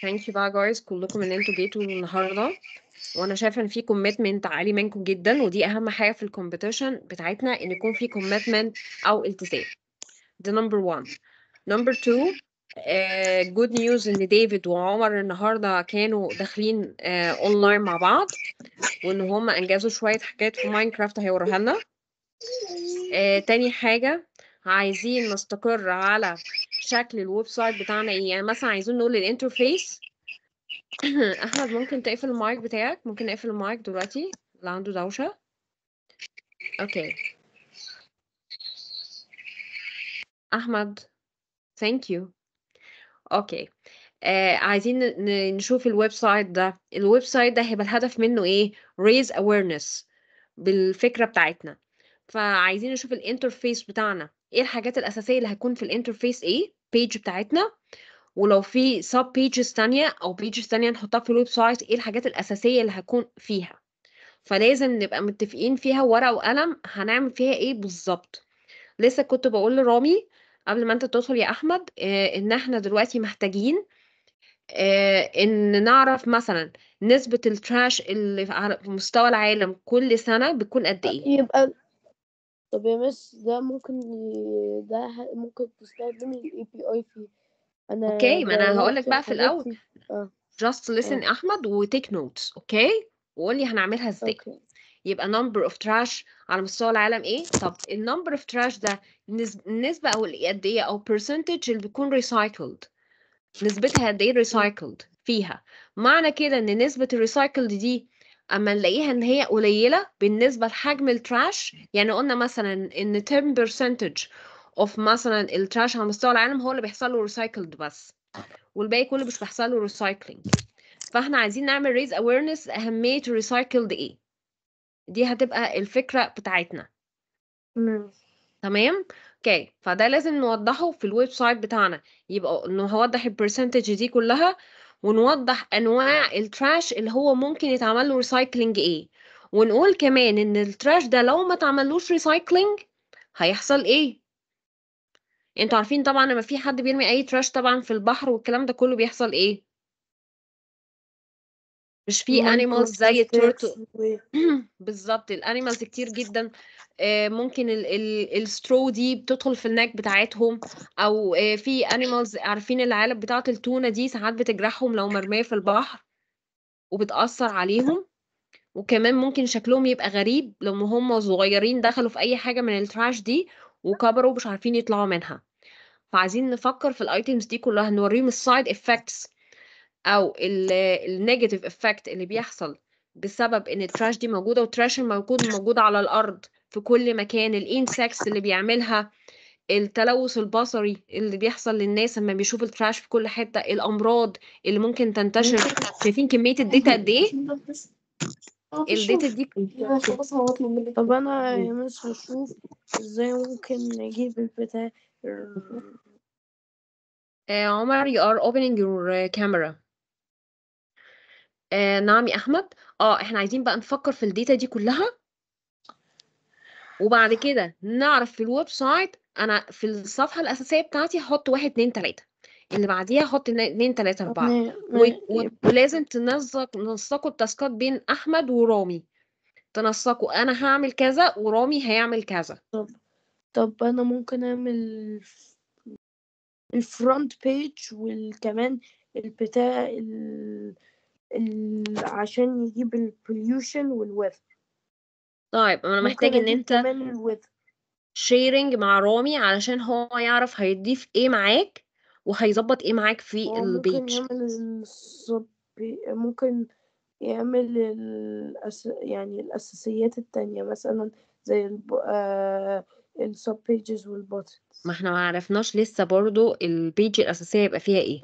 ثانك يو بقى جايز كلكم ان انتوا جيتوا النهارده وانا شايفه ان في كوميتمنت عالي منكم جدا ودي اهم حاجه في الكومبيتيشن بتاعتنا ان يكون في كوميتمنت او التزام ده نمبر 1 نمبر 2 جود نيوز ان ديفيد وعمر النهارده كانوا داخلين اونلاين مع بعض وان هم انجزوا شويه حاجات في ماينكرافت هيوروها لنا آه، تاني حاجه عايزين نستقر على شكل الويب سايت بتاعنا ايه يعني مثلا عايزين نقول الانترفيس احمد ممكن تقفل المايك بتاعك ممكن نقفل المايك دلوقتي اللي عنده دوشه اوكي احمد ثانك يو اوكي آه عايزين ن- ن- نشوف الويب سايت ده الويب سايت ده هيبقى الهدف منه ايه raise awareness بالفكرة بتاعتنا فعايزين نشوف الانترفيس بتاعنا ايه الحاجات الأساسية اللي هتكون في الانترفيس ايه page بتاعتنا ولو في sub pages تانية أو pages تانية نحطها في الويب سايت ايه الحاجات الأساسية اللي هتكون فيها فلازم نبقى متفقين فيها ورقة وقلم هنعمل فيها ايه بالظبط لسه كنت بقول لرامي قبل ما انت تدخل يا احمد آه، ان احنا دلوقتي محتاجين آه، ان نعرف مثلا نسبة التراش اللي في على في مستوى العالم كل سنة بتكون قد ايه يبقى طب يا مس ده ممكن ي- ده ه- ممكن تستخدم ال API فيه أنا اوكي ما انا هقول لك جربت بقى في الحاجات الاول دي اه just listen اه احمد وتيك notes اوكي وقول لي هنعملها ازاي اوكي يبقى number of trash على مستوى العالم ايه طب ال number of trash ده نس- النسبة او ال- قد ايه او percentage اللي بيكون recycled نسبتها قد ايه م. recycled فيها معنى كده ان نسبة الريسايكلد دي اما نلاقيها ان هي قليلة بالنسبة لحجم التراش يعني قلنا مثلا ان 10% of مثلا التراش على مستوى العالم هو اللي بيحصل له recycled بس والباقي كله مش بيحصل له recycling فاحنا عايزين نعمل raise awareness أهمية الريسايكلد ايه دي هتبقى الفكرة بتاعتنا م. تمام اوكي فده لازم نوضحه في الويب سايت بتاعنا يبقى نوضح البرسنتج دي كلها ونوضح انواع التراش اللي هو ممكن يتعمل له ريسايكلينج ايه ونقول كمان ان التراش ده لو ما تعملوش ريسايكلينج هيحصل ايه انتوا عارفين طبعا لما في حد بيرمي اي تراش طبعا في البحر والكلام ده كله بيحصل ايه مش في animals زي التورتو microplastics و بالظبط الانيمالز كتير جدا آه، ممكن ال ال السترو دي بتدخل في النك بتاعتهم او آه، في انيمالز عارفين العالم بتاعه التونة دي ساعات بتجرحهم لو مرمية في البحر وبتأثر عليهم وكمان ممكن شكلهم يبقى غريب لما هم صغيرين دخلوا في اي حاجة من التراش دي وكبروا مش عارفين يطلعوا منها فعايزين نفكر في الايتمز دي كلها نوريهم السايد افكتس او النيجاتيف افكت اللي بيحصل بسبب ان التراش دي موجوده والتراش الموجود موجود على الارض في كل مكان الانسكتس اللي بيعملها التلوث البصري اللي بيحصل للناس لما بيشوفوا التراش في كل حته الامراض اللي ممكن تنتشر شايفين كميه الداتا قد ايه الداتا دي طب أنا يا مس هشوف ازاي ممكن نجيب البتاع آه عمر you are opening your camera آه نعم يا احمد اه احنا عايزين بقى نفكر في الداتا دي كلها وبعد كده نعرف في الويب سايت انا في الصفحه الاساسيه بتاعتي هحط واحد اتنين تلاته اللي بعديها احط اتنين اتنين تلاته اربعه ما- و- ما- و- ولازم تنسق تنسقوا التاسكات بين احمد ورامي تنسقوا انا هعمل كذا ورامي هيعمل كذا طب أنا ممكن أعمل الفرونت بيج وكمان البتاع ال... ال... عشان يجيب البوليوشن والويذر طيب انا ممكن محتاج ان أجيب انت كمان الويذر شيرنج مع رامي علشان هو يعرف هيضيف ايه معاك وهيظبط ايه معاك في هو ممكن البيج يعمل الصب ممكن يعمل الأس... يعني الأساسيات التانية مثلا زي الب... آه... السب بيجز والبوتنز ما احنا ما عرفناش لسه برضو البيج الاساسيه يبقى فيها ايه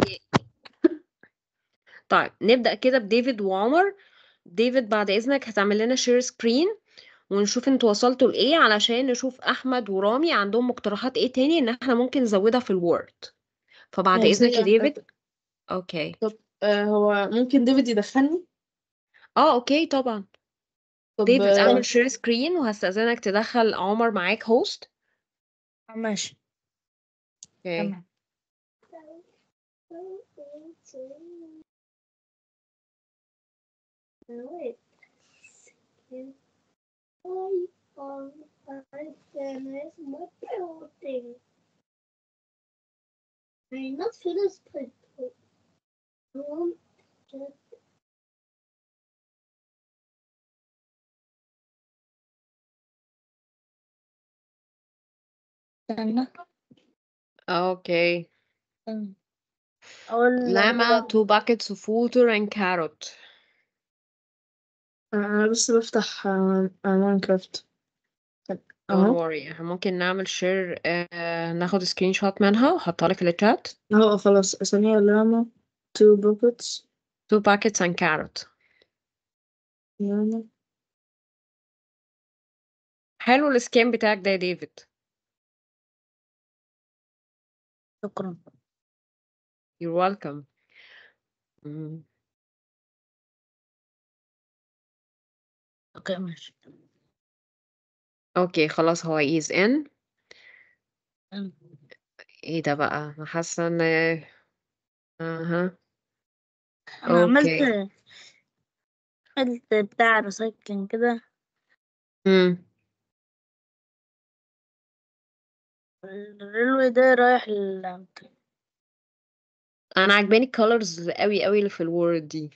طيب نبدا كده بديفيد وعمر ديفيد بعد اذنك هتعمل لنا شير سكرين ونشوف انتوا وصلتوا لايه علشان نشوف احمد ورامي عندهم مقترحات ايه تاني ان احنا ممكن نزودها في الوورد فبعد يعني اذنك يا ثانية ديفيد واحدة. اوكي طب آه هو ممكن ديفيد يدخلني اه اوكي طبعا طب ديفيد آه اعمل شير سكرين وهستأذنك تدخل عمر معاك هوست ماشي اوكي تمام Wait. I um I finished my building. I'm not finished my building. Just استنى Okay. استنى. أقول Llama, two buckets of water and carrot. انا بس بفتح آه، آه، ماينكرافت Don't اهو worry احنا ممكن نعمل شير ناخد سكرين شوت منها واحطها لك في الشات. اهو خلاص اسميها لاما two buckets Two buckets and carrot. لاما حلو السكان بتاعك ده يا ديفيد. شكرا You're welcome. مم. اوكي ماشي اوكي خلاص هو is in. أم. ايه ده بقى؟ انا حاسه ان اها انا عملت اوكي. عملت بتاع ريسايكلينج كده امم الريلوي ده رايح لل انا عجباني الكالرز قوي قوي اللي في الوورد دي.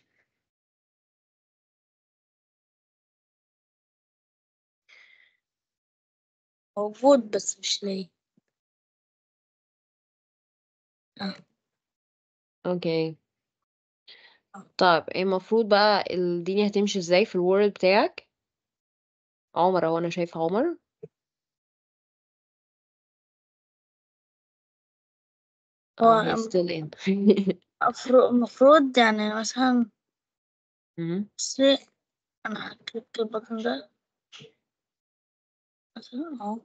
موجود بس مش لاقي آه. اوكي. طيب المفروض بقى الدنيا هتمشي ازاي في الوورد بتاعك؟ عمر اهو انا شايفه عمر. هو اه he's still in. أفرو- المفروض يعني مثلا مم. بصي أنا هكليك البطن ده مثلا أهو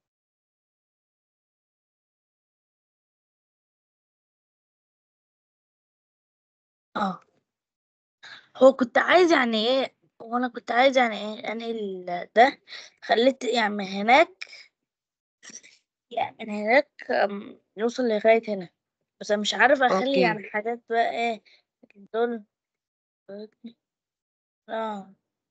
اه هو كنت عايز يعني ايه وانا كنت عايز يعني ايه انقل ده خليت يعني من هناك يعني من هناك أم، يوصل لغاية هنا بس أنا مش عارف اخلي اوكي. يعني حاجات بقى ايه دول اه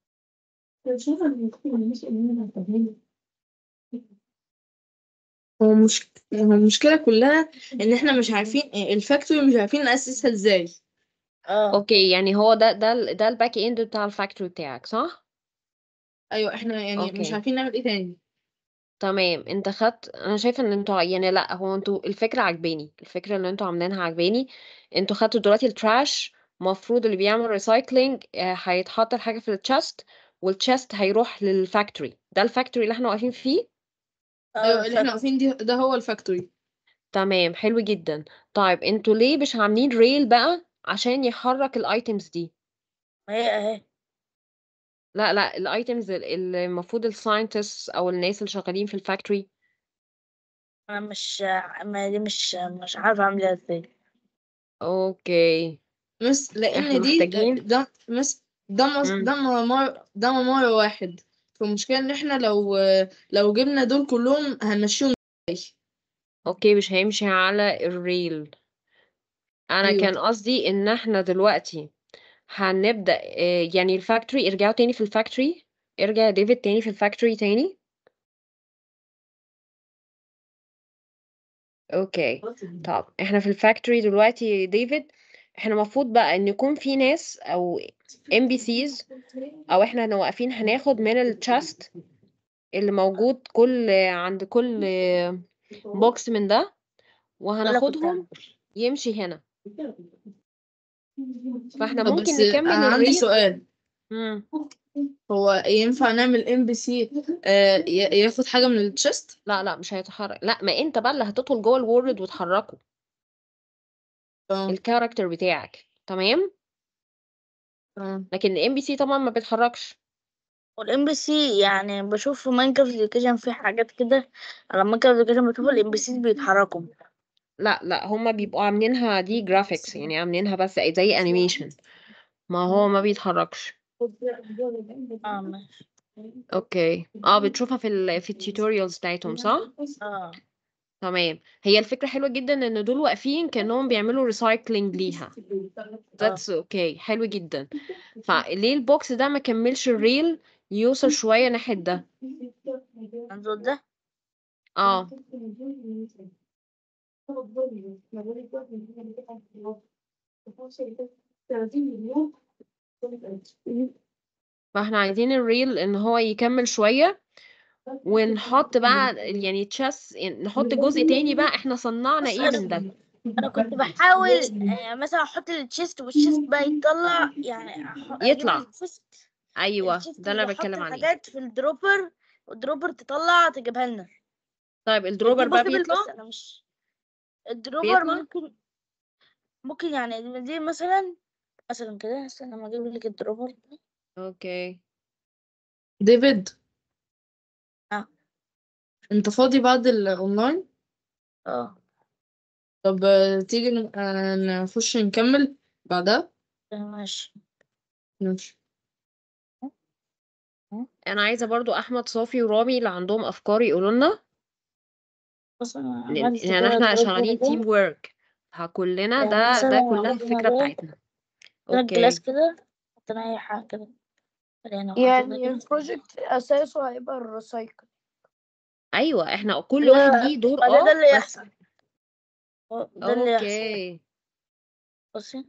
هو مش هو المشكلة كلها ان احنا مش عارفين الفاكتوري مش عارفين نأسسها ازاي اه اوكي يعني هو ده ده ال- ده الباك اند بتاع الفاكتوري بتاعك صح؟ ايوه احنا يعني مش اوكي. عارفين نعمل ايه تاني تمام انت خدت انا شايفه ان انتوا يعني لا هو انتوا الفكره عجباني الفكره اللي انتوا عاملينها عجباني انتوا خدتوا دلوقتي التراش مفروض اللي بيعمل ريسايكلينج هيتحط الحاجه في التشست والتشست هيروح للفاكتوري ده الفاكتوري اللي احنا واقفين فيه ايوه اللي احنا فاكر. واقفين دي ده هو الفاكتوري تمام حلو جدا طيب انتوا ليه مش عاملين ريل بقى عشان يحرك الايتمز دي ما هي اهي لا لا الايتمز اللي المفروض الساينتست او الناس اللي شغالين في الفاكتوري انا مش ما دي مش مش عارفة اعملها ازاي اوكي بس احنا لان دي محتاجين ده مس ده مس مم. ده ممر ده ممر واحد فالمشكلة ان احنا لو لو جبنا دول كلهم هنمشيهم ازاي اوكي مش هيمشي على الريل انا ايوه كان قصدي ان احنا دلوقتي هنبدأ آه، يعني الفاكتوري ارجعوا تاني في الفاكتوري ارجع يا ديفيد تاني في الفاكتوري تاني اوكي طب احنا في الفاكتوري دلوقتي يا ديفيد احنا المفروض بقى ان يكون في ناس او ام بي سيز او احنا هنبقى واقفين هناخد من التشست اللي موجود كل عند كل بوكس من ده ولا كنت وهناخدهم يمشي هنا فاحنا طب ممكن بس نكمل انا عندي الريل سؤال مم. هو ينفع نعمل ام بي سي ياخد حاجة من التشست لا لا مش هيتحرك لا ما انت بقى اللي هتدخل جوه الوورد وتحركه اه الكاركتر بتاعك تمام اه لكن الام بي سي طبعا ما بيتحركش والام بي سي يعني بشوف في ماينكرافت اديوكيشن في حاجات كده على ماينكرافت اديوكيشن بشوف الام بي سي بيتحركوا لا لا هما بيبقوا عاملينها دي جرافيكس يعني عاملينها بس زي انيميشن ما هو ما بيتحركش اه ماشي اوكي اه بتشوفها في ال في التيوتوريالز بتاعتهم صح اه تمام هي الفكرة حلوة جدا ان دول واقفين كأنهم بيعملوا ريسايكلينج ليها that's okay حلو جدا فليه البوكس ده ما كملش الريل يوصل شوية ناحية ده انظر ده اه فاحنا عايزين الريل ان هو يكمل شوية ونحط بقى يعني تشاس نحط جزء تاني بقى احنا صنعنا بص ايه انا من ده انا كنت بحاول آه، مثلا احط التشيست والتشيست بقى يطلع يعني أح- أجيب يطلع. التشيست ايوه التشيست ده اللي انا وأحط بتكلم عليه الحاجات في الدروبر والدروبر تطلع تجيبها لنا طيب الدروبر دي بقى possible بيطلع بس انا مش الدروبر بيطلع ممكن ممكن يعني دي مثلا مثلا كده استنى لما اجيب لك الدروبر اوكي ديفيد اه انت فاضي بعد الاونلاين اه طب آه، تيجي ن- آه، نخش نكمل بعدها ماشي ماشي انا عايزه برضو احمد صافي ورامي اللي عندهم افكار يقولوا لنا بص انا لان عملت يعني كده احنا الدروبر شغالين ده تيم وورك كلنا يعني ده مثلا ده كلها عملنا الفكره ده بتاعتنا عندنا الجلاس اوكي كده حطينا اي حاجه كده يعني وحطينا يعني كده البروجكت اساسه هيبقى الريسايكل ايوه احنا كل ده واحد ليه دور ما ده ده اه اللي بس يحصل هو ده اللي يحصل اوكي بصي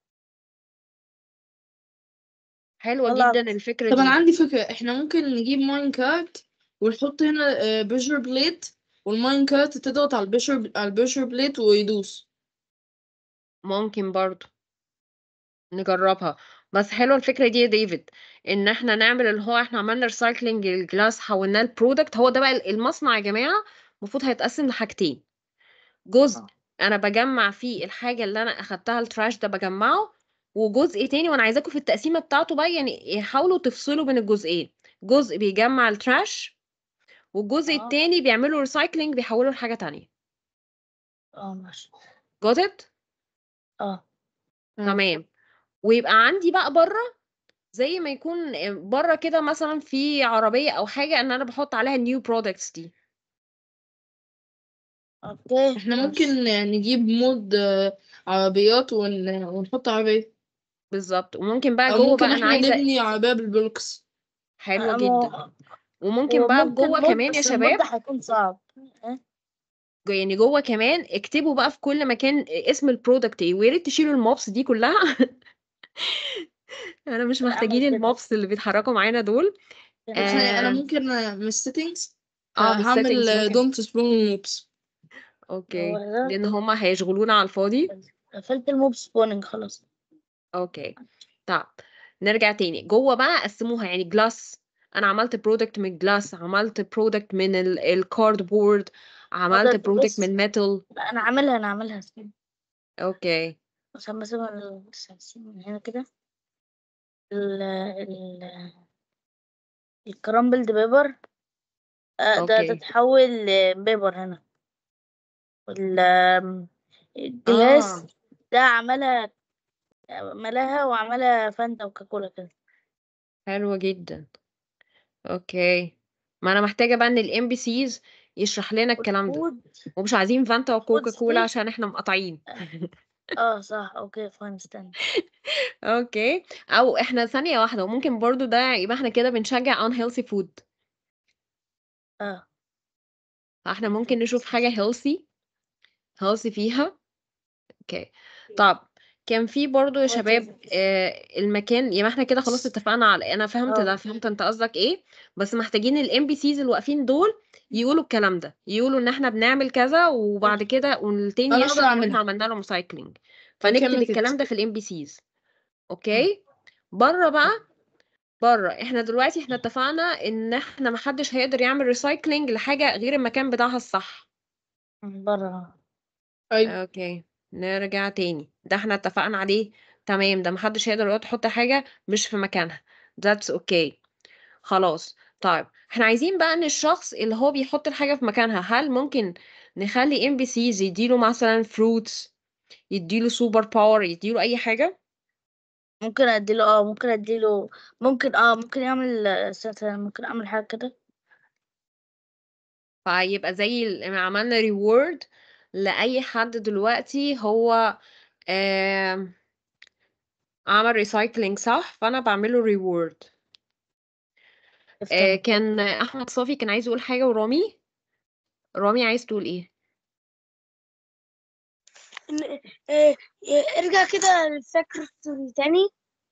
حلوه طلع جدا الفكره طب انا دي عندي فكرة احنا ممكن نجيب ماين كارت ونحط هنا بيشر بليت والماين كارت تضغط على البيشر على البيشر بليت ويدوس ممكن برضو نجربها بس حلوه الفكره دي يا ديفيد ان احنا نعمل اللي هو احنا عملنا ريسايكلينج الجلاس حولناه لبرودكت هو ده بقى المصنع يا جماعه المفروض هيتقسم لحاجتين جزء اه انا بجمع فيه الحاجه اللي انا اخدتها التراش ده بجمعه وجزء تاني وانا عايزاكم في التقسيمه بتاعته بقى يعني يحاولوا تفصلوا بين الجزئين جزء بيجمع التراش والجزء اه التاني بيعملوا ريسايكلينج بيحولوا لحاجه تانية اه ماشي got it اه اه تمام ويبقى عندي بقى بره زي ما يكون بره كده مثلا في عربيه او حاجه ان انا بحط عليها النيو برودكتس دي اوكي احنا ماشي ممكن نجيب مود آه، عربيات ون... ونحط عربية بالظبط وممكن بقى او جوه ممكن بقى انا احنا عايزه نبني عربية بالبلوكس حلوه آه، جدا مو- وممكن بقى وممكن جوه مود كمان يا بس المود شباب هيكون صعب إيه؟ جو- يعني جوه كمان اكتبوا بقى في كل مكان اسم البرودكت ايه ويا ريت تشيلوا الموبس دي كلها انا مش اعمل محتاجين كده الموبس اللي بيتحركوا معانا دول كده بس انا أنا آه ممكن آه، من السيتنجز اه من هعمل السيتنجز ممكن دونت سبون موبس هو اوكي ده لان هما هيشغلونا على الفاضي قفلت الموب سبوننج خلاص اوكي طب نرجع تاني جوه بقى قسموها يعني جلاس انا عملت برودكت من جلاس عملت برودكت من الكاردبورد عملت اقدر برودكت بس من ميتال لا انا عاملها انا عاملها استنى. اوكي عشان مثلا من هنا كده ال ال الكرامبلد بيبر آه، ده اوكي تتحول لبيبر هنا وال آم، الجلاس اه ده عملها عملها وعملها فانتا وكاكولا كده حلوة جدا اوكي ما انا محتاجة بقى ان الام بي سيز يشرح لنا الكلام ده والفود ومش عايزين فانتا وكوكا فود كولا ستيت عشان احنا مقاطعين اه صح اوكي فاين استنى اوكي او احنا ثانية واحدة وممكن برضو ده يبقى احنا كده بنشجع unhealthy food اه فاحنا ممكن نشوف حاجة healthy healthy فيها اوكي طب كان في برضو يا شباب آه المكان يبقى احنا كده خلاص اتفقنا على انا فهمت اه ده فهمت انت قصدك ايه بس محتاجين الام بي سيز اللي واقفين دول يقولوا الكلام ده يقولوا ان احنا بنعمل كذا وبعد كده والتاني انا اقدر يشرح ان احنا اعملها عملنا لهم سايكلينج I فنكتب can make الكلام it ده في الام بي سيز اوكي بره بقى بره احنا دلوقتي احنا اتفقنا ان احنا محدش هيقدر يعمل ريسايكلينج لحاجة غير المكان بتاعها الصح بره ايوه اوكي نرجع تاني ده احنا اتفقنا عليه تمام ده محدش هيقدر يقعد يحط حاجة مش في مكانها that's okay خلاص طيب احنا عايزين بقى ان الشخص اللي هو بيحط الحاجة في مكانها هل ممكن نخلي ام بي سيز يديله مثلا فروتس يديله سوبر باور يديله اي حاجة ممكن اديله اه ممكن اديله ممكن اه ممكن يعمل استنى، ممكن اعمل حاجة كده فيبقى زي ال- ما عملنا reward لأي حد دلوقتي هو آم، عمل recycling صح فأنا بعمله reward آه، افتهم كان أحمد صافي كان عايز يقول حاجة ورامي رامي عايز تقول ايه إن- إيه، إيه، ارجع كده للفاكتوري تاني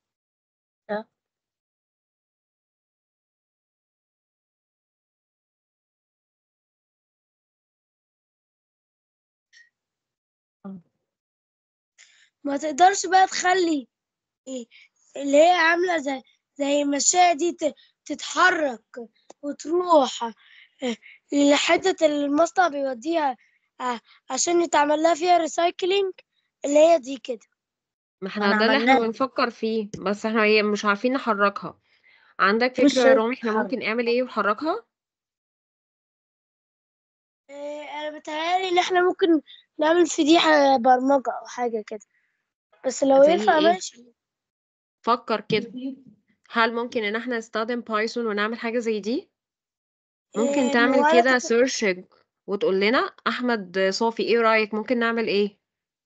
ما تقدرش بقى تخلي إيه، اللي هي عاملة زي زي المشاية دي ت- تتحرك وتروح إيه، لحتة اللي المصنع بيوديها آه، عشان يتعمل لها فيها ريسايكلينج اللي هي دي كده ما احنا أنا ده اللي احنا عملناه. بنفكر فيه بس احنا هي مش عارفين نحركها عندك مش فكرة يا رامي احنا هتتحرك. ممكن نعمل ايه ونحركها إيه، انا بتهيألي ان احنا ممكن نعمل فضيحة برمجة او حاجة كده بس لو زي ينفع ايه ماشي فكر كده هل ممكن ان احنا نستخدم بايثون ونعمل حاجة زي دي ممكن إيه، تعمل ما أنا كده كنت- سيرش وتقول لنا احمد صافي ايه رأيك ممكن نعمل ايه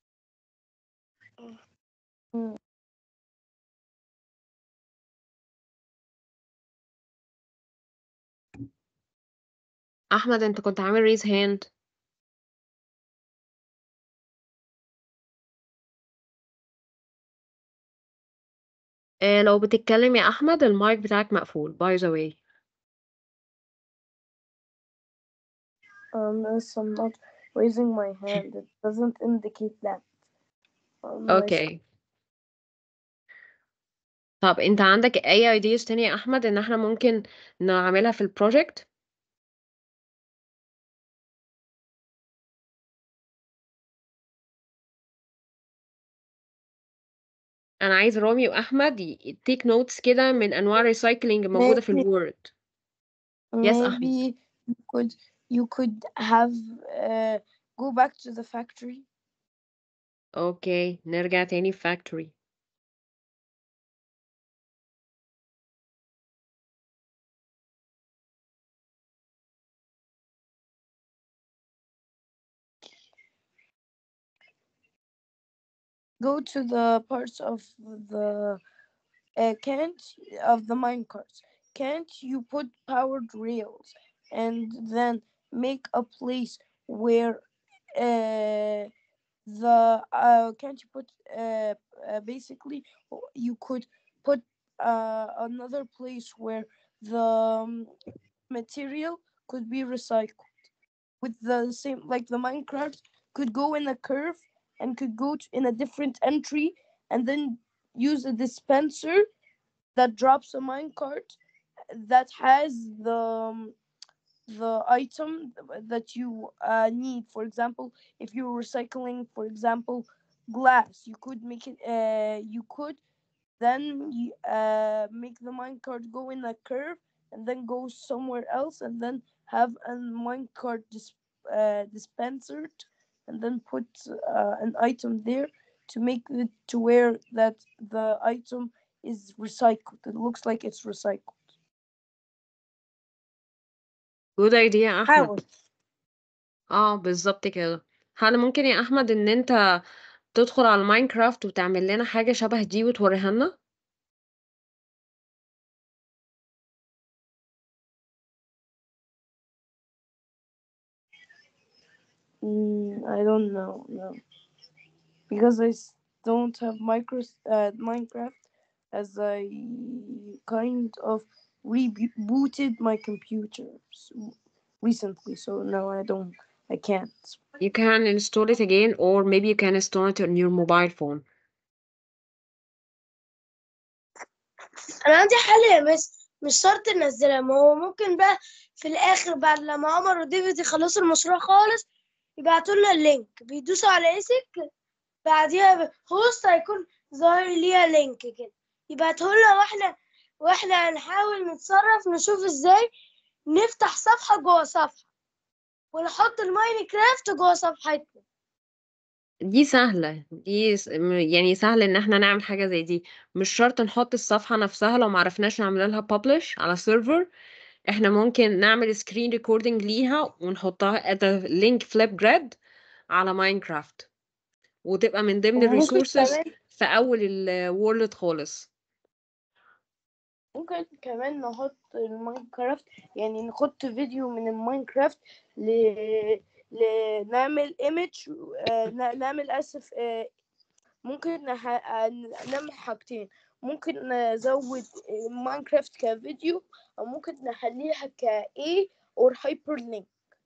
احمد انت كنت عامل ريز هاند اه لو بتتكلم يا احمد المايك بتاعك مقفول باي ذا واي Um, yes, I'm not raising my hand. It doesn't indicate that. Um, اوكي طب انت عندك اي ايديز تانية يا احمد ان احنا ممكن نعملها في البروجكت انا عايز رامي واحمد يتيك نوتس كده من انواع الريسايكلينج موجودة في Maybe- الوورد Yes, Ahmed. maybe you could you could have uh, go back to the factory. اوكي نرجع تاني في فاكتوري Go to the parts of the uh, can't of the minecarts. Can't you put powered rails and then make a place where uh, the uh, can't you put uh, uh, basically you could put uh, another place where the um, material could be recycled with the same like the minecraft could go in a curve and could go to, in a different entry and then use a dispenser that drops a minecart that has the um, the item that you uh, need for example if you're recycling for example glass you could make it uh, you could then you, uh, make the minecart go in a curve and then go somewhere else and then have a minecart dis- uh, dispenser and then put uh, an item there to make it to where that the item is recycled it looks like it's recycled جود ايديا يا احمد حاول اه بالظبط كده هل ممكن يا احمد ان انت تدخل على ماينكرافت وتعمل لنا حاجة شبه دي وتوريها لنا Mm, I don't know, no. Because I s- don't have micro uh, Minecraft as I kind of rebooted my computer s- recently, so no, I don't, I can't. you can install it again or maybe you can install it on your mobile phone انا عندي حل يا مس مش شرط تنزلها ما هو ممكن بقى في الاخر بعد لما عمر وديفيد يخلصوا المشروع خالص يبعتوا لنا اللينك بيدوسوا على اسك بعديها هوست هيكون ظاهر ليها لينك كده يبعتوا لنا واحنا واحنا هنحاول نتصرف نشوف ازاي نفتح صفحة جوه صفحة ونحط الماينكرافت جوه صفحتنا دي سهلة دي س- م- يعني سهل ان احنا نعمل حاجة زي دي مش شرط نحط الصفحة نفسها لو معرفناش نعمل لها publish على سيرفر احنا ممكن نعمل سكرين ريكوردنج ليها ونحطها at a link flip grid على ماينكرافت وتبقى من ضمن وممكن الريسورسز كمان في اول الورلد خالص ممكن كمان نحط الماينكرافت يعني نحط فيديو من الماينكرافت ل... ل... نعمل ايمج نعمل اسف آه، ممكن نح... آه، نعمل حاجتين ممكن نزود ماينكرافت كفيديو او ممكن نخليها ك A or hyperlink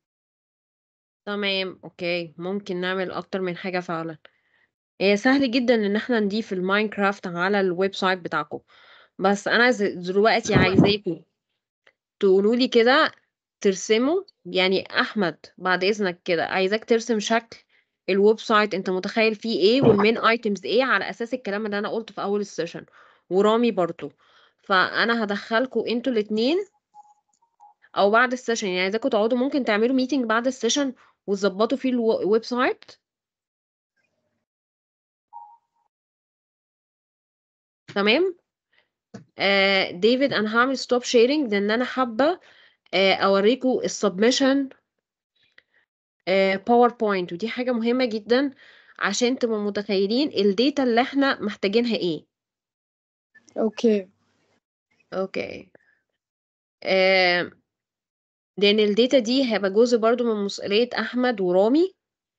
تمام اوكي ممكن نعمل اكتر من حاجة فعلا هي سهل جدا ان احنا نضيف الماينكرافت على الويب سايت بتاعكم بس انا ز- دلوقتي عايزاكم تقولوا لي كده ترسموا يعني احمد بعد اذنك كده عايزاك ترسم شكل الويب سايت انت متخيل فيه ايه والمين ايتمز ايه على اساس الكلام اللي انا قلته في اول السيشن ورامي برضو فانا هدخلكوا انتوا الاتنين او بعد السيشن يعني عايزاكم تقعدوا ممكن تعملوا ميتنج بعد السيشن وتظبطوا فيه الو- الويب سايت تمام آه ديفيد انا هعمل ستوب شيرنج لان انا حابه آه اوريكم السبمشن باوربوينت ودي حاجه مهمه جدا عشان تبقوا متخيلين الداتا اللي احنا محتاجينها ايه اوكي اوكي آه لان الداتا دي هيبقى جزء برضو من مسؤوليه احمد ورامي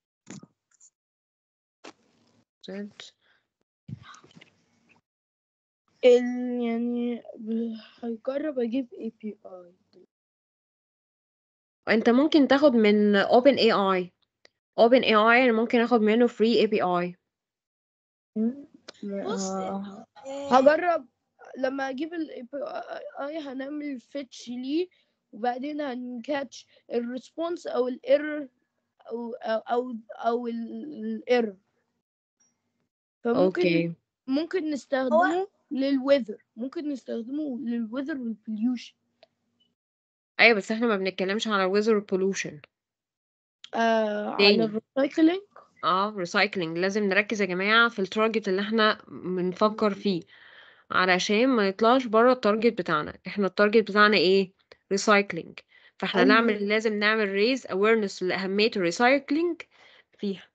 ال... يعني ب- هجرب اجيب اي بي اي انت ممكن تاخد من اوبن اي اي اوبن اي اي انا ممكن اخد منه فري اي بي اي بص هجرب لما اجيب ال اي هنعمل فيتش ليه وبعدين هنكاتش الريسبونس او الايرور او او او, أو الايرور فممكن اوكي ممكن نستخدمه للويذر ممكن نستخدمه للويذر والبوليوشن ايوه بس احنا ما بنتكلمش على ويزر بولوشن آه على تاني. الريسايكلينج اه ريسايكلينج لازم نركز يا جماعة في التارجت اللي احنا بنفكر فيه علشان ما يطلعش بره التارجت بتاعنا احنا التارجت بتاعنا ايه ريسايكلينج فاحنا أيوة. نعمل لازم نعمل ريز awareness لأهمية الريسايكلينج فيها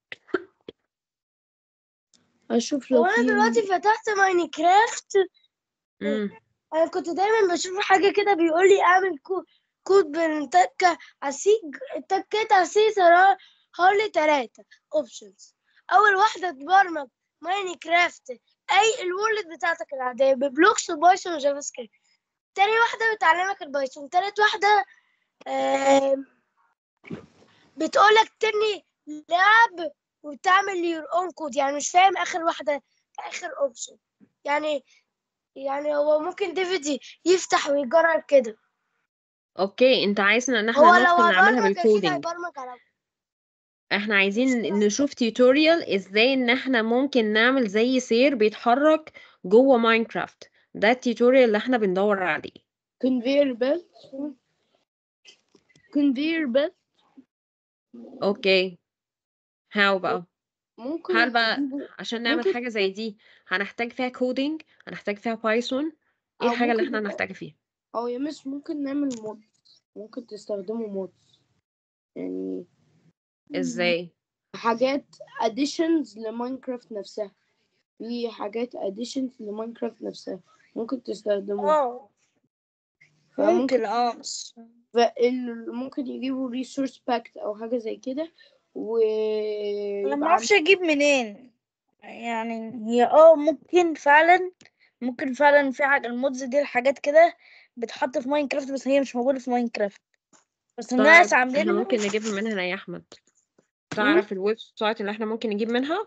اشوف لو هو انا في دلوقتي فتحت ماينكرافت امم انا كنت دايما بشوف حاجه كده بيقول لي اعمل كود كود بنتكه عسيج تكيت عسيج هولي تلاتة اوبشنز اول واحده تبرمج ماينكرافت اي الورلد بتاعتك العاديه ببلوكس وبايثون وجافا سكريبت تاني واحده بتعلمك البايثون تالت واحده آم، بتقولك تبني لعب وتعمل يور اون كود يعني مش فاهم اخر واحده اخر اوبشن يعني يعني هو ممكن ديفيد يفتح ويجرب كده اوكي انت عايزنا ان هو احنا لو ندخل نعملها هيبرمج اكيد بالكودينج هيبرمج على احنا عايزين نشوف تيوتوريال ازاي ان احنا ممكن نعمل زي سير بيتحرك جوه ماينكرافت ده التيوتوريال اللي احنا بندور عليه conveyor belt conveyor belt اوكي هاو بقى ممكن هل بقى نجيبه- عشان نعمل ممكن- حاجة زي دي هنحتاج فيها كودينج هنحتاج فيها بايثون ايه أو الحاجة اللي ممكن احنا يبقى- هنحتاجها فيها او يا مس ممكن نعمل مود ممكن تستخدموا مود يعني ازاي حاجات additions لماينكرافت نفسها في حاجات additions لماينكرافت نفسها ممكن تستخدموها اه فممكن ممكن اه بس فال- ممكن يجيبوا ريسورس باكت او حاجه زي كده و انا ما اعرفش اجيب منين يعني هي اه ممكن فعلا ممكن فعلا في حاجه المودز دي الحاجات كده بتحط في ماينكرافت بس هي مش موجوده في ماينكرافت بس الناس طيب احنا عاملينها ممكن نجيب منها يا احمد تعرف الويب سايت اللي احنا ممكن نجيب منها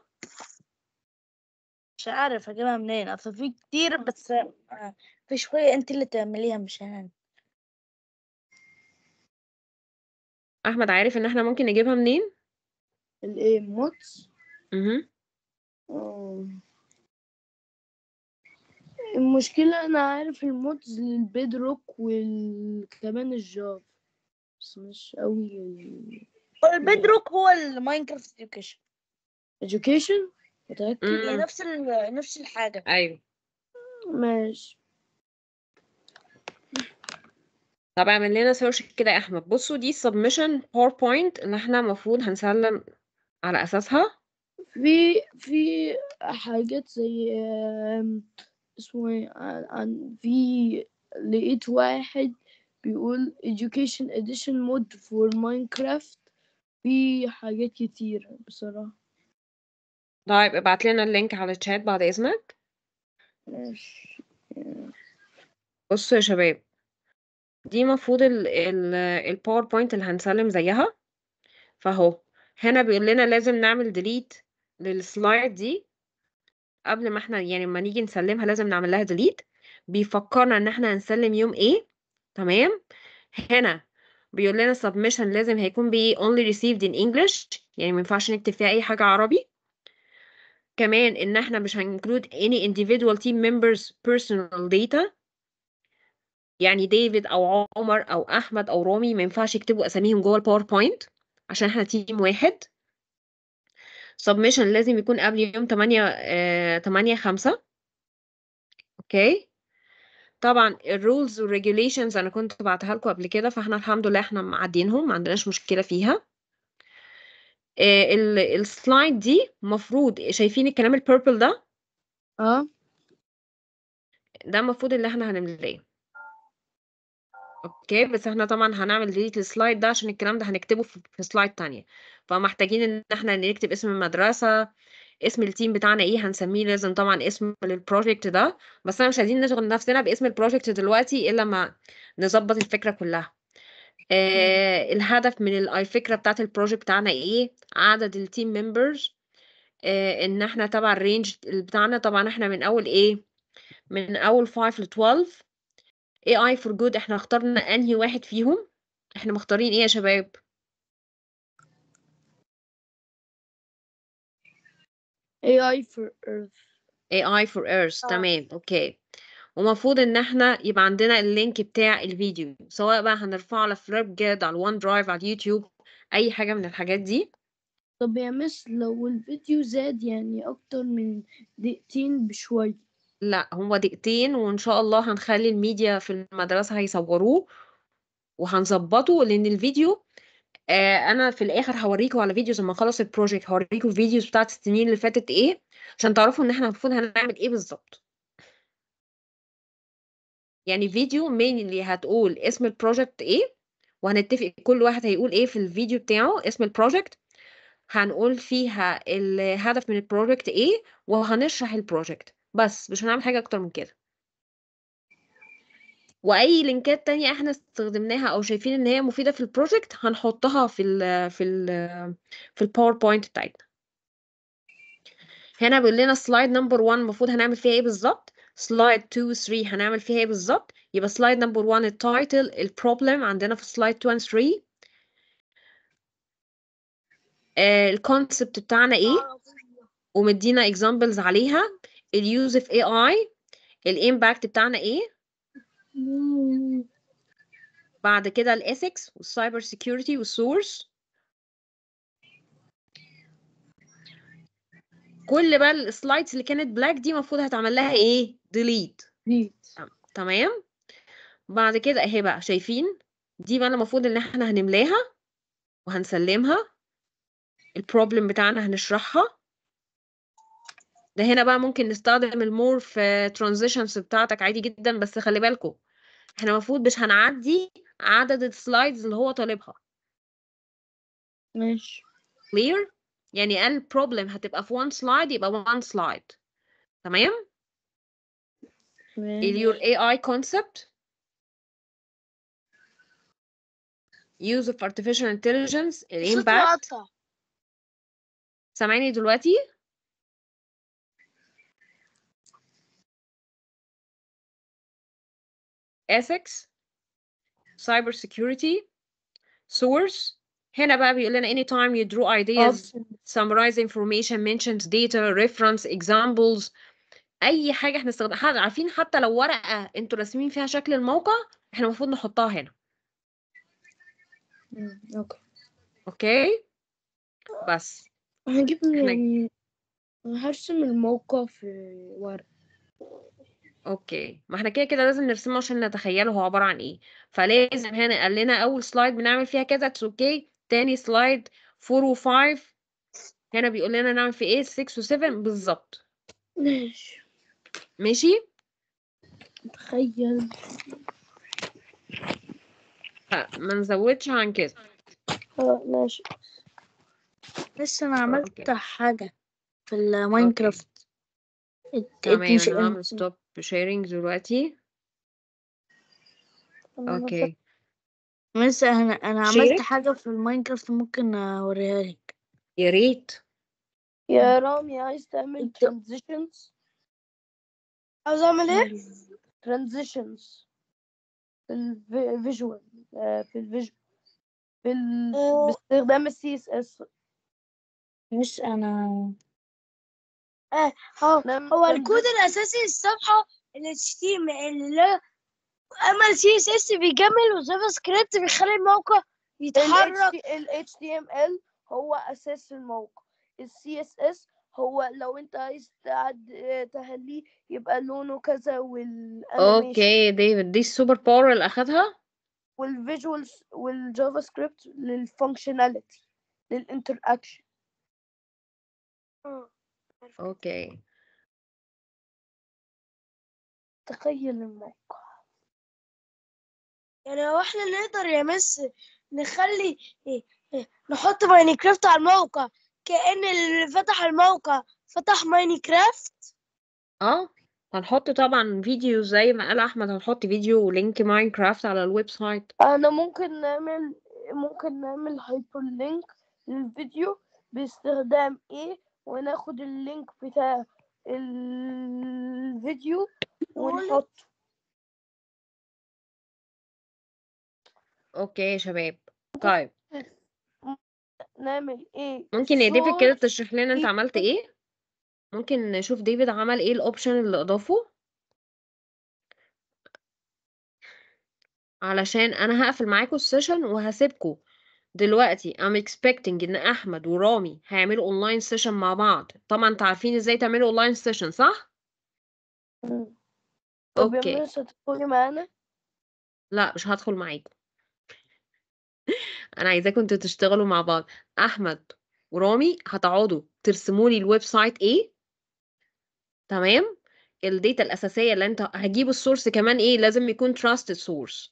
مش عارف اجيبها منين اصل في كتير بس آه، في شويه انت اللي تعمليها مش انا احمد عارف ان احنا ممكن نجيبها منين الايه مودز اها آه. المشكلة أنا عارف المودز للبيدروك وكمان الجافا بس مش قوي ال البيدروك هو الماينكرافت اديوكيشن education متأكد هي امم نفس ال- نفس الحاجه ايوه ماشي طب اعمل لنا سيرش كده يا احمد بصوا دي submission PowerPoint اللي احنا المفروض هنسلم على اساسها في في حاجات زي آم، اسمه ايه عن عن- في لقيت واحد بيقول education edition mode for Minecraft في حاجات كتير بصراحة طيب ابعت لنا اللينك على الشات بعد اذنك ماشي بصوا يا شباب دي المفروض ال ال الباوربوينت اللي هنسلم زيها فاهو هنا بيقول لنا لازم نعمل ديليت للسلايد دي قبل ما احنا يعني لما نيجي نسلمها لازم نعمل لها ديليت بيفكرنا ان احنا هنسلم يوم ايه تمام هنا بيقول لنا submission لازم هيكون بايه only received in English يعني ما ينفعش نكتب فيها اي حاجة عربي كمان ان احنا مش هنكلود any individual team members personal data يعني ديفيد او عمر او احمد او رامي ما ينفعش يكتبوا اساميهم جوه الباوربوينت عشان احنا تيم واحد submission لازم يكون قبل يوم 8 آه 8 5 اوكي طبعا الرولز والريجوليشنز انا كنت بعتها لكم قبل كده فاحنا الحمد لله احنا معدينهم ما عندناش مشكله فيها آه ال- السلايد دي مفروض شايفين الكلام البيربل ده اه ده المفروض اللي احنا هنملاه اوكي بس احنا طبعا هنعمل ديليت للسلايد ده عشان الكلام ده هنكتبه في في سلايد تانية فمحتاجين ان احنا نكتب اسم المدرسة اسم التيم بتاعنا ايه هنسميه لازم طبعا اسم للبروجكت ده بس انا مش عايزين نشغل نفسنا باسم البروجكت دلوقتي الا ما نظبط الفكرة كلها آه الهدف من ال- الفكرة بتاعت البروجكت بتاعنا ايه عدد التيم ممبرز آه ان احنا تبع الرينج بتاعنا طبعا احنا من اول ايه من اول 5 ل 12 AI for good احنا اخترنا انهي واحد فيهم احنا مختارين ايه يا شباب AI for Earth AI for Earth آه. تمام اوكي ومفروض ان احنا يبقى عندنا اللينك بتاع الفيديو سواء بقى هنرفعه على فليب جاد على الوان درايف على اليوتيوب اي حاجة من الحاجات دي طب يا مس لو الفيديو زاد يعني أكتر من دقيقتين بشوية لا هو دقيقتين وان شاء الله هنخلي الميديا في المدرسة هيصوروه وهنظبطه لان الفيديو آه انا في الاخر هوريكم على فيديوز لما اخلص البروجكت هوريكم الفيديوز بتاعت السنين اللي فاتت ايه عشان تعرفوا ان احنا المفروض هنعمل ايه بالظبط يعني فيديو مين اللي هتقول اسم البروجكت ايه وهنتفق كل واحد هيقول ايه في الفيديو بتاعه اسم البروجكت هنقول فيها الهدف من البروجكت ايه وهنشرح البروجكت بس مش هنعمل حاجة اكتر من كده واي لينكات تانية احنا استخدمناها او شايفين ان هي مفيدة في البروجكت هنحطها في ال في ال في الباوربوينت بتاعتنا هنا بيقول لنا سلايد نمبر 1 المفروض هنعمل فيها ايه بالظبط سلايد 2 و 3 هنعمل فيها ايه بالظبط يبقى سلايد نمبر 1 التايتل البروبلم عندنا في سلايد 2 و 3 الكونسبت بتاعنا ايه ومدينا examples عليها اليوز of AI الامباكت بتاعنا ايه بعد كده الاسكس والسايبر سيكيورتي والسورس كل بقى السلايدز اللي كانت بلاك دي المفروض هتعمل لها ايه ديليت دي تمام بعد كده اهي بقى شايفين دي بقى المفروض ان احنا هنملاها وهنسلمها البروبلم بتاعنا هنشرحها ده هنا بقى ممكن نستخدم المور في ترانزيشنز بتاعتك عادي جدا بس خلي بالكم احنا المفروض مش هنعدي عدد السلايدز اللي هو طالبها ماشي clear يعني البروبلم هتبقى في one slide يبقى one slide تمام ماشي your AI concept use of artificial intelligence صوت الامباكت مقطع سامعني دلوقتي ethics cyber security source هنا بقى بيقول لنا anytime you draw ideas Option. summarize information mentions data reference examples اي حاجه احنا استخدمناها عارفين حتى لو ورقه انتوا راسمين فيها شكل الموقع احنا المفروض نحطها هنا مم، اوكي اوكي بس هجيب إحنا- يعني هرسم الموقع في ورق اوكي ما احنا كده كده لازم نرسمه عشان نتخيله هو عبارة عن ايه فلازم هنا قال لنا اول سلايد بنعمل فيها كذا اتس اوكي تاني سلايد 4 و5 هنا بيقول لنا نعمل في ايه 6 و7 بالظبط ماشي ماشي تخيل ما نزودش عن كده اه ماشي لسه انا عملت اوكي حاجة في الماينكرافت ات- تمام اتنش- انا هعمل ستوب شيرنج دلوقتي أنا اوكي لسه انا انا عملت شيرك حاجة في الماينكرافت ممكن اوريها لك يا ريت يا رامي عايز تعمل انت transitions عاوز اعمل ايه transitions في الفيجوال في الفيجوال في ال... آه، باستخدام السي اس اس مش انا اه هو نعمل هو الكود transition الاساسي الصفحه ال HTML اللي اما ال CSS بيكمل والجافا سكريبت بيخلي الموقع ال يتحرك HT ال HTML هو أساس الموقع ال CSS هو لو أنت عايز تعد تخليه يبقى لونه كذا والانيميشن اوكي ديفيد دي السوبر باور اللي اخدها والفيجوالز والجافا سكريبت للفانكشناليتي للانتر اكشن آه، اوكي تخيل الموقع يعني هو احنا نقدر يا مس نخلي إيه إيه نحط ماينكرافت على الموقع كأن اللي فتح الموقع فتح ماينكرافت اه هنحط طبعا فيديو زي ما قال احمد هنحط فيديو ولينك ماينكرافت على الويب سايت انا ممكن نعمل ممكن نعمل هايبر لينك للفيديو باستخدام ايه وناخد اللينك بتاع الفيديو ونحط اوكي يا شباب طيب نعمل ايه ممكن يا ديفيد كده source تشرح لنا انت عملت ايه ممكن نشوف ديفيد عمل ايه الاوبشن اللي اضافه علشان انا هقفل معاكم السيشن وهسيبكم دلوقتي I'm expecting ان احمد ورامي هيعملوا اونلاين سيشن مع بعض طبعا انتوا عارفين ازاي تعملوا اونلاين سيشن صح طب يا اوكي مس هتدخلي معانا لا مش هدخل معاكم انا عايزاكم انتوا تشتغلوا مع بعض احمد ورامي هتقعدوا ترسموا لي الويب سايت ايه تمام الداتا الاساسيه اللي انت هجيب السورس كمان ايه لازم يكون trusted source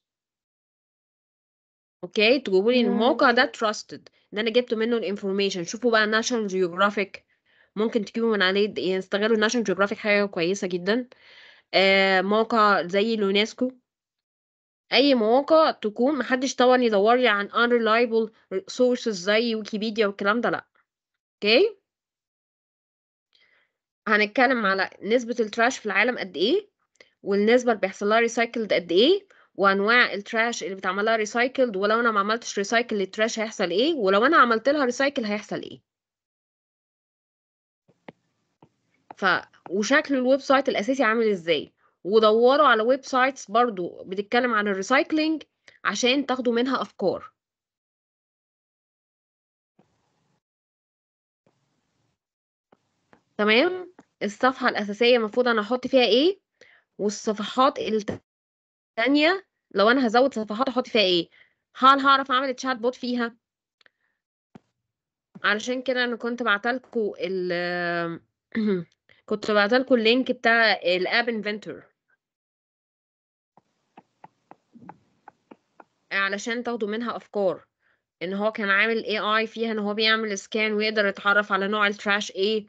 اوكي تجيبوا لي الموقع ده trusted ده انا جبت منه الانفورميشن شوفوا بقى ناشونال جيوغرافيك ممكن تجيبوا من عليه يستغلوا ناشونال جيوغرافيك حاجه كويسه جدا آه موقع زي اليونسكو اي مواقع تكون محدش طبعا يدور لي عن unreliable sources زي ويكيبيديا والكلام ده لا اوكي هنتكلم على نسبة التراش في العالم قد ايه والنسبة اللي بيحصل لها ريسايكلد قد ايه وانواع التراش اللي بيتعمل لها ريسايكلد ولو انا ما عملتش ريسايكل للتراش هيحصل ايه ولو انا عملت لها ريسايكل هيحصل ايه ف وشكل الويب سايت الاساسي عامل ازاي ودوروا على ويب سايتس برضو بتتكلم عن الريسايكلينج عشان تاخدوا منها افكار تمام الصفحة الأساسية المفروض أنا أحط فيها إيه والصفحات التانية لو أنا هزود صفحات أحط فيها إيه هل هعرف أعمل تشات بوت فيها علشان كده أنا كنت بعتلكوا ال كنت بعتلكوا اللينك بتاع الاب انفنتور علشان تاخدوا منها أفكار إن هو كان عامل AI فيها إن هو بيعمل سكان ويقدر يتعرف على نوع التراش إيه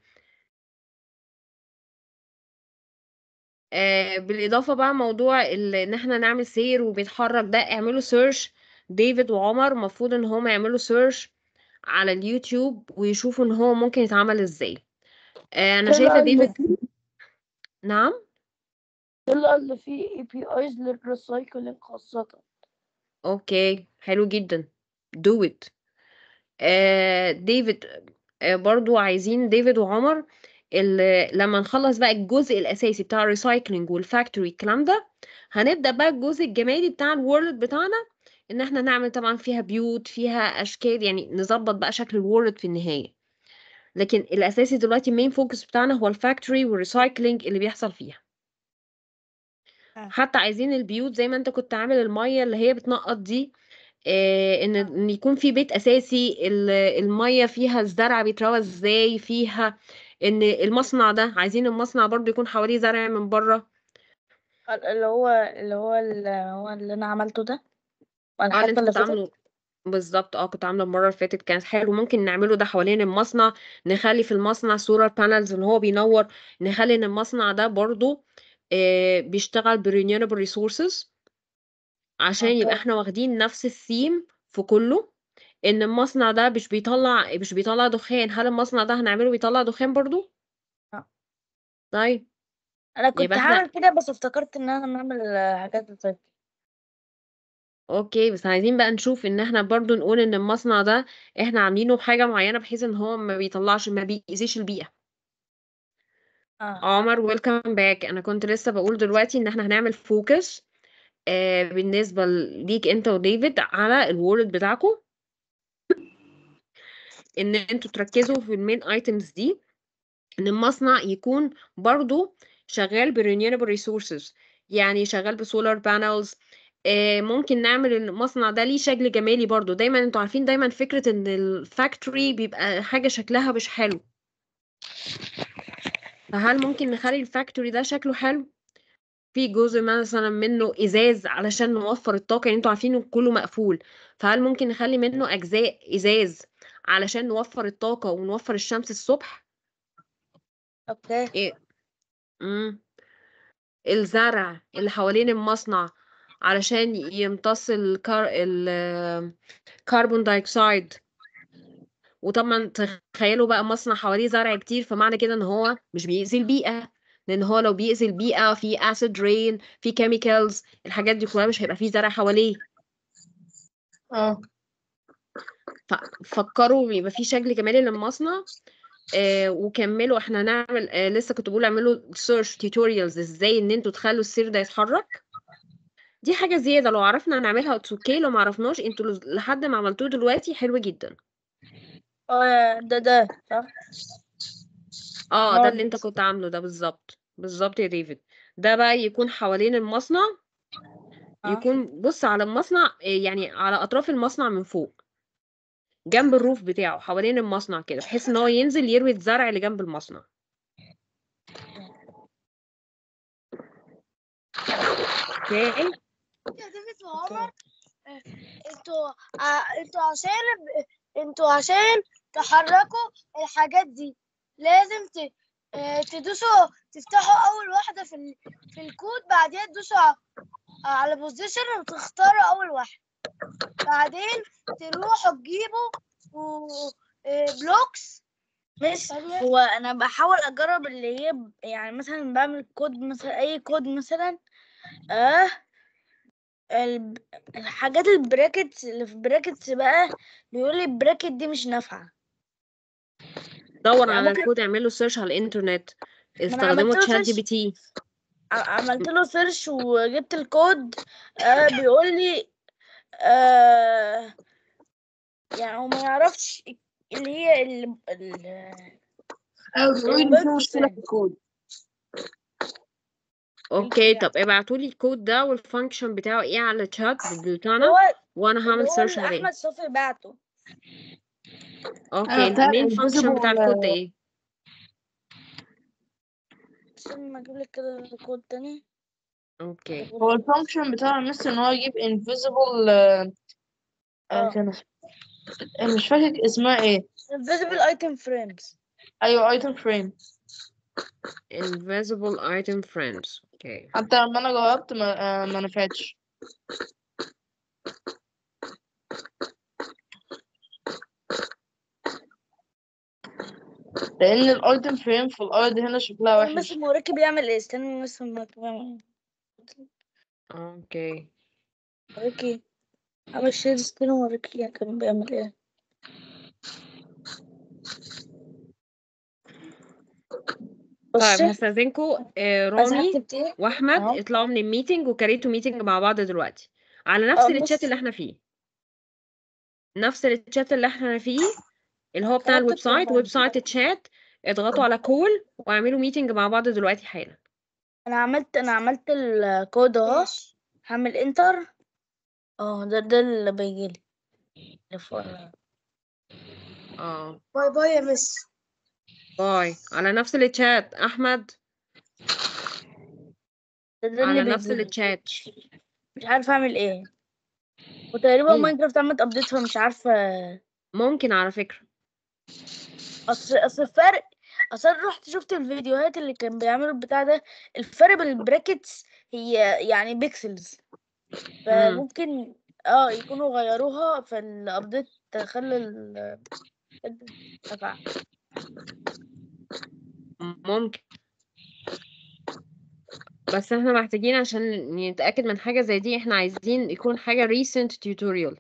آه بالإضافة بقى موضوع ال- إن إحنا نعمل سير وبيتحرك ده اعملوا سيرش ديفيد وعمر المفروض إن هما يعملوا سيرش على اليوتيوب ويشوفوا إن هو ممكن يتعمل إزاي آه أنا شايفة طلع اللي ديفيد فيه نعم طلع اللي فيه اي بي ايز للريسايكلينج خاصة أوكي حلو جدا do it آه ديفيد آه برضو عايزين ديفيد وعمر ال- لما نخلص بقى الجزء الأساسي بتاع الريسايكلينج والفاكتوري الكلام ده هنبدأ بقى الجزء الجمالي بتاع الوورلد بتاعنا ان احنا نعمل طبعا فيها بيوت فيها اشكال يعني نظبط بقى شكل الوورلد في النهاية لكن الاساسي دلوقتي المين فوكس بتاعنا هو الفاكتوري والريسايكلينج اللي بيحصل فيها آه. حتى عايزين البيوت زي ما انت كنت عامل المية اللي هي بتنقط دي آه، ان ان يكون في بيت اساسي ال- المية فيها الزرع بيتروى ازاي فيها ان المصنع ده عايزين المصنع برضو يكون حواليه زرع من بره اللي هو اللي هو اللي هو اللي انا عملته ده ولا اه اللي حتى انت اللي كنت فاتت عامله بالظبط اه كنت عامله المره اللي فاتت كانت حلو ممكن نعمله ده حوالين المصنع نخلي في المصنع سولار بانلز ان هو بينور نخلي ان المصنع ده برضو آه بيشتغل ب renewable resources عشان يبقى اوكي احنا واخدين نفس الثيم في كله ان المصنع ده مش بيطلع مش بيطلع دخان هل المصنع ده هنعمله بيطلع دخان برضو آه. طيب انا كنت يبقى احنا هعمل كده بس افتكرت ان انا نعمل حاجات زي كده اوكي بس عايزين بقى نشوف ان احنا برضو نقول ان المصنع ده احنا عاملينه بحاجة معينة بحيث ان هو ما بيطلعش ما بيأذيش البيئة اه عمر ويلكم باك انا كنت لسه بقول دلوقتي ان احنا هنعمل فوكس آه بالنسبة ليك انت وديفيد على الوورد بتاعكم ان انتوا تركزوا في المين ايتمز دي ان المصنع يكون برضو شغال ب renewable resources يعني شغال بسولار بانلز ممكن نعمل المصنع ده ليه شكل جمالي برضو دايما انتوا عارفين دايما فكرة ان الفاكتوري بيبقى حاجة شكلها مش حلو فهل ممكن نخلي الفاكتوري ده شكله حلو في جزء مثلا منه ازاز علشان نوفر الطاقه يعني انتوا عارفين إن كله مقفول فهل ممكن نخلي منه اجزاء ازاز علشان نوفر الطاقه ونوفر الشمس الصبح اوكي ايه امم الزرع اللي حوالين المصنع علشان يمتص الكار... الكربون دايوكسيد وطبعا تخيلوا بقى مصنع حواليه زرع كتير فمعنى كده ان هو مش بيأذي البيئة لان هو لو بيأذي البيئة في acid rain في chemicals الحاجات دي كلها مش هيبقى فيه زرع حواليه اه ففكروا يبقى في شكل جمالي للمصنع آه وكملوا احنا نعمل آه لسه كنت بقول اعملوا سيرش توتوريالز ازاي ان انتوا تخلوا السير ده يتحرك دي حاجة زيادة لو عرفنا نعملها اتس اوكي لو معرفناش انتوا لحد ما عملتوه دلوقتي حلو جدا اه ده ده صح اه ده اللي انت نورمالز كنت عامله ده بالظبط بالظبط يا ديفيد ده بقى يكون حوالين المصنع اه يكون بص على المصنع آه، يعني على اطراف المصنع من فوق جنب الروف بتاعه حوالين المصنع كده بحيث ان هو ينزل يروي الزرع اللي جنب المصنع اوكي يا ديفيد وعمر آه، انتوا آه، انتوا عشان انتوا عشان تحركوا الحاجات دي لازم ت... آه، تدوسوا تفتحوا اول واحدة في ال... في الكود بعدين تدوسوا ع- على بوزيشن وتختاروا اول واحدة بعدين تروحوا تجيبوا و... آه، بلوكس مش ثانية هو انا بحاول اجرب اللي هي ب- يعني مثلا بعمل كود مثلا اي كود مثلا اه الب- الحاجات البراكتس اللي في براكتس بقى بيقول لي البراكت دي مش نافعه دور يعني على ممكن الكود اعمل له سيرش على الانترنت ما انا عملت استخدموا له تشات جي سيرش بي تي ع- عملت له سيرش وجبت الكود آه بيقول لي آه يعني هو ما يعرفش اللي هي ال ال ايوه بيقول لي في مشكله في الويب الكود اوكي طب ابعتوا لي الكود ده والفانكشن بتاعه ايه على الشات اللي بتاعنا هو وانا اللي هعمل هو سيرش اللي عليه احمد صوفي بعته اوكي ايوه بتاع المين فانكشن بتاع الكود ده الانفيزبل ايه استنى ما اجيب لك كده الكود تاني اوكي هو الفانكشن بتاع المس ان هو يجيب انفيزبل آه اه كان مش فاكر اسمها ايه invisible item frames ايوه ايتم فريم invisible item frames اوكي حتى لما انا جاوبت ما, آه ما نفعتش لان الايتم فريم في الارض هنا شكلها انا بس وحش موريكي بيعمل ايه استنى بس ما بيعمل اوكي موريكي عمل شير سكرين وموريكي يعني كان بيعمل ايه طيب بصي هستاذنكم آه عايزة رامي هكتب ايه واحمد اهو اطلعوا من الميتنج وكريتوا ميتنج مع بعض دلوقتي على اه نفس التشات اللي بصي احنا فيه نفس التشات اللي احنا فيه اللي هو بتاع الويب كتبت سايت والله ويب سايت تشات اضغطوا على كول واعملوا ميتنج مع بعض دلوقتي حالا انا عملت انا عملت الكود اهو ماشي هعمل انتر اه ده ده اللي بيجيلي اللي فوق اه باي باي يا مس باي على نفس التشات احمد ده ده على اللي نفس بيجيلي التشات مش عارفه اعمل ايه وتقريبا مم. ماينكرافت عملت ابديت فمش عارفه ممكن على فكرة اصل اصل الفرق اصل أنا رحت شفت الفيديوهات اللي كان بيعملوا البتاع ده الفرق بين البراكتس هي يعني بيكسلز فممكن اه يكونوا غيروها فالابديت خلى ال ارتفع ممكن بس احنا محتاجين عشان نتأكد من حاجة زي دي احنا عايزين يكون حاجة recent tutorial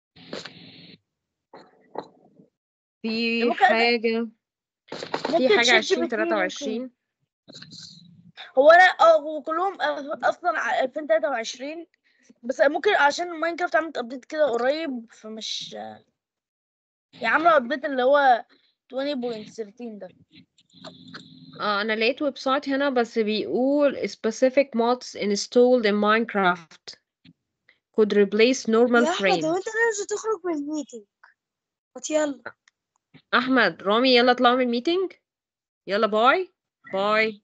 في ممكن أد- حاجة في ممكن حاجة شات جي عشرين بي تي تلاتة ممكن وعشرين هو انا اه هو كلهم أ- اصلا ع- 2023 بس ممكن عشان ماينكرافت عملت ابديت كده قريب فمش يعني عامله ابديت اللي هو 20.13 ده اه انا لقيت ويب سايت هنا بس بيقول specific mods installed in Minecraft could replace normal يا احمد هو frame انت لازم تخرج من الميتنج قلت يلا احمد رامي يلا اطلعوا من الميتنج يلا باي باي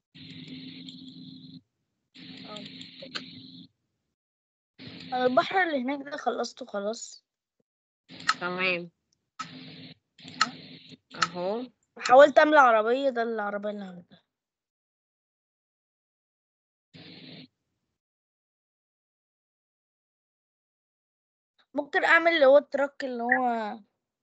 انا البحر اللي هناك ده خلصته خلاص تمام اهو حاولت اعمل عربيه ده العربيه اللي عملتها ممكن اعمل اللي هو التراك اللي هو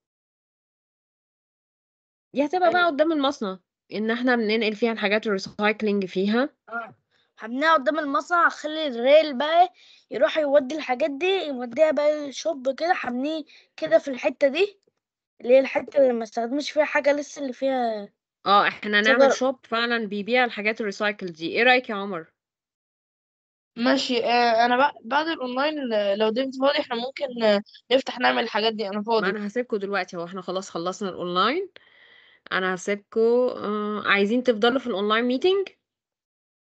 دي هتبقى بقى أيوة. قدام المصنع ان احنا بننقل فيها الحاجات الريسايكلينج فيها اه هبنيها قدام المصنع اخلي الريل بقى يروح يودي الحاجات دي يوديها بقى الشوب كده هبنيه كده في الحتة دي اللي هي الحتة اللي ما استخدمش فيها حاجة لسه اللي فيها اه احنا شجر. نعمل شوب فعلا بيبيع الحاجات الريسايكل دي ايه رأيك يا عمر ماشي آه، انا بق- بعد الاونلاين آه، لو دمت فاضي احنا ممكن آه، نفتح نعمل الحاجات دي انا ما فاضي انا هسيبكم دلوقتي اهو احنا خلاص خلصنا الاونلاين انا هسيبكم آه عايزين تفضلوا في الاونلاين ميتنج